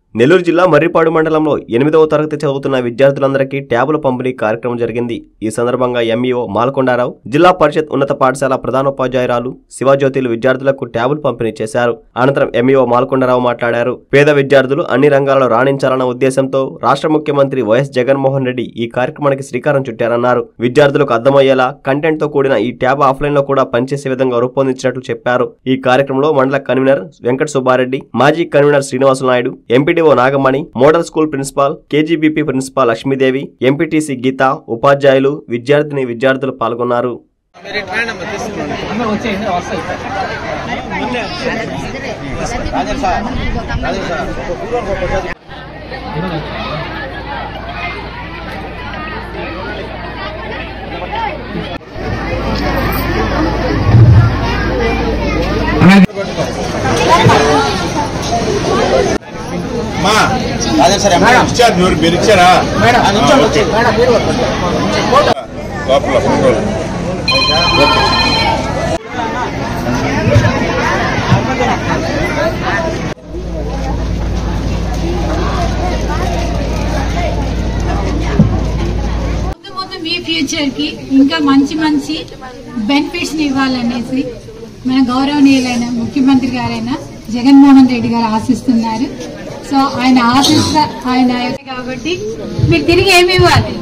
నెల్లూరు జిల్లా మర్రిపాడు మండలంలో ఎనిమిదవ తరగతి చదువుతున్న విద్యార్థులందరికీ ట్యాబుల పంపిణీ కార్యక్రమం జరిగింది ఈ సందర్భంగా ఎంఈఓ మాల్కొండారావు జిల్లా పరిషత్ ఉన్నత పాఠశాల ప్రధానోపాధ్యాయురాలు శివజ్యోతిలు విద్యార్థులకు ట్యాబులు పంపిణీ చేశారు అనంతరం ఎంఈఓ మాల్కొండారావు మాట్లాడారు పేద విద్యార్థులు అన్ని రంగాల్లో రాణించాలన్న ఉద్దేశంతో రాష్ట్ర ముఖ్యమంత్రి వైఎస్ జగన్మోహన్ రెడ్డి ఈ కార్యక్రమానికి శ్రీకారం చుట్టారన్నారు విద్యార్థులకు అర్థమయ్యేలా కంటెంట్ తో కూడిన ఈ ట్యాబ్ ఆఫ్లైన్ లో కూడా పనిచేసే విధంగా రూపొందించినట్లు చెప్పారు ఈ కార్యక్రమంలో మండల కన్వీనర్ వెంకట సుబ్బారెడ్డి మాజీ convenor Srinivasu Naidu MPDO Nagamani model school principal KGBV principal Lakshmidevi MPTC Geetha ఉపాధ్యాయులు విద్యార్థిని విద్యార్థులు పాల్గొన్నారు అందరూ వచ్చేయండి వస్తాయి మా అదే సరే ఇచ్చారు మీరు మీరు ఇచ్చారా మేడం ఆ, నిల్చోండి, ఓకే. వచ్చేయండి. మేడం మీరు వస్తారు. లోపల ఫోటోలు ఓకే ముందు ముందు మీ ఫ్యూచర్ కి ఇంకా మంచి మంచి బెనిఫిట్స్ ఇవ్వాలనేసి మన గౌరవనీయులైన ముఖ్యమంత్రి గారైన జగన్మోహన్ రెడ్డి గారు ఆశిస్తున్నారు సో ఆయన ఆశిస్త ఆయన కాబట్టి మీరు తిరిగి ఏమి ఇవ్వాలి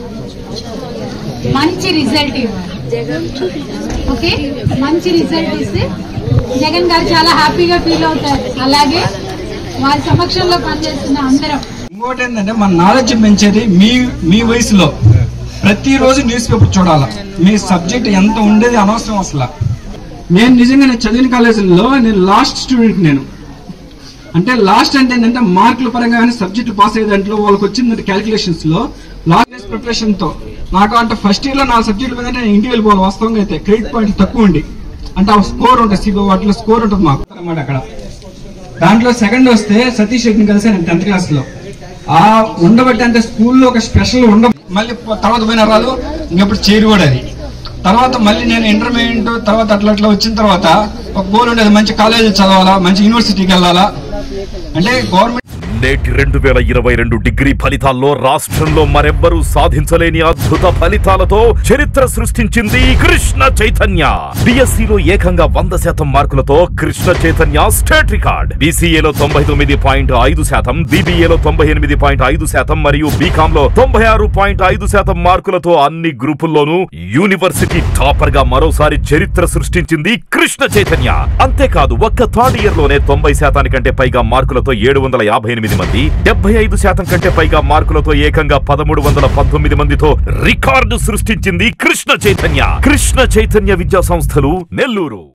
మంచి రిజల్ట్ ఇవ్వాలి ఓకే మంచి రిజల్ట్ ఇస్తే జగన్ గారు చాలా హ్యాపీగా ఫీల్ అవుతారు అలాగే వారి సమక్షంలో పనిచేస్తున్న అందరం ఇంకోటి ఏంటంటే మన నాలెడ్జ్ పెంచేది మీ మీ వయసులో ప్రతిరోజు న్యూస్ పేపర్ చూడాలి మీ సబ్జెక్ట్ ఎంత ఉండేది అనవసరం అసలు నేను నిజంగా నేను చదివిన కాలేజీలో నేను లాస్ట్ స్టూడెంట్ నేను అంటే లాస్ట్ అంటే ఏంటంటే మార్కుల పరంగా కానీ సబ్జెక్ట్ పాస్ అయ్యే దాంట్లో వాళ్ళకి వచ్చింది క్యాలిక్యులేషన్స్ లో లాస్ట్ ప్రిపరేషన్ తో నాకు అంటే ఫస్ట్ ఇయర్ లో నా సబ్జెక్ట్ మీద నేను ఇంటికి వెళ్ళిపోవాలి వాస్తవంగా అయితే క్రెడిట్ పాయింట్ తక్కువ ఉండి అంటే ఆ స్కోర్ ఉంటుంది సిబో వాటిలో స్కోర్ ఉంటుంది మాకు అన్నమాట అక్కడ దాంట్లో సెకండ్ వస్తే సతీష్ రెడ్డిని కలిసి నేను టెన్త్ క్లాస్ లో ఆ ఉండబట్టి అంటే స్కూల్లో ఒక స్పెషల్ ఉండ మళ్ళీ పో- తర్వాత పోయిన రాదు ఇంకప్పుడు చేరు కూడా అది తర్వాత మళ్ళీ నేను ఇంటర్మీడియట్ తర్వాత అట్లా అట్లా వచ్చిన తర్వాత ఒక గోల్ ఉండేది మంచి కాలేజీ చదవాలా మంచి యూనివర్సిటీకి వెళ్ళాలా అంటే గవర్నమెంట్ నేటి రెండు వేల ఇరవై రెండు డిగ్రీ ఫలితాల్లో రాష్ట్రంలో మరెవ్వరూ సాధించలేని అద్భుత ఫలితాలతో చరిత్ర సృష్టించింది కృష్ణ చైతన్య బిఎస్సిలో ఏకంగా వంద శాతం మార్కులతో కృష్ణ చైతన్య స్టేట్ రికార్డ్ బీసీఏలో తొంభై తొమ్మిది పాయింట్ ఐదు శాతం బీబీఏలో తొంభై ఎనిమిది పాయింట్ ఐదు శాతం మరియు బీకామ్ లో తొంభై ఆరు పాయింట్ ఐదు శాతం మార్కులతో అన్ని గ్రూపుల్లోనూ యూనివర్సిటీ టాపర్ గా మరోసారి చరిత్ర సృష్టించింది కృష్ణ చైతన్య అంతేకాదు ఒక్క థర్డ్ ఇయర్ లోనే తొంభై శాతానికంటే పైగా మార్కులతో ఏడు వందల యాభై ఎనిమిది మంది డెబ్బై ఐదు శాతం కంటే పైగా మార్కులతో ఏకంగా పదమూడు వందల పంతొమ్మిది మందితో రికార్డు సృష్టించింది కృష్ణ చైతన్య కృష్ణ చైతన్య విద్యా సంస్థలు నెల్లూరు